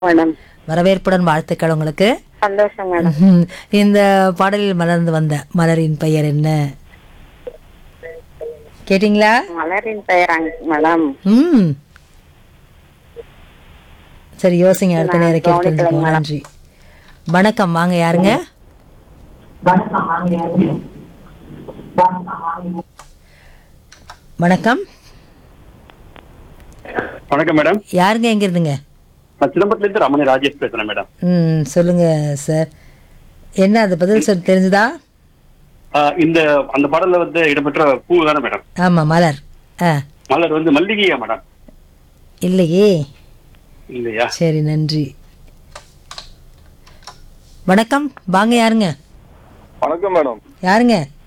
Madam வரவேற்புடன் வாழ்த்துக்கள் உங்களுக்கு சந்தோஷம் மேடம் ம்ஹும். இந்த பாடலில் மலர்ந்து வந்த மலரின் பெயர் என்ன கேட்டிங்களா மலரின் பெயர் அங்க- மேடம் ம் சரி யோசிங்க அடுத்த நான் நேரம் கேட்டு கவனிக்கலைங்க தெரிஞ்சுக்கோங்க. மேடம். நன்றி வணக்கம் வாங்க யாருங்க வணக்கம் வணக்கம் மேடம் யாருங்க எங்க இருந்துங்க நான் சிதம்பரத்துல இருந்து ரமணி ராஜேஷ் பேசுறேன் மேடம் ம் சொல்லுங்க சார் என்ன அது பதில் சொல் தெரிஞ்சுதா ஆஹ் இந்த அந்த பாடல்ல வந்து இடம்பெற்ற பூ தானே மேடம் ஆமா மலர் ஆ மலர் வந்து மல்லிகையா மேடம் இல்லையே இல்லையா சரி நன்றி வணக்கம் வாங்க யாருங்க வணக்கம் மேடம் யாருங்க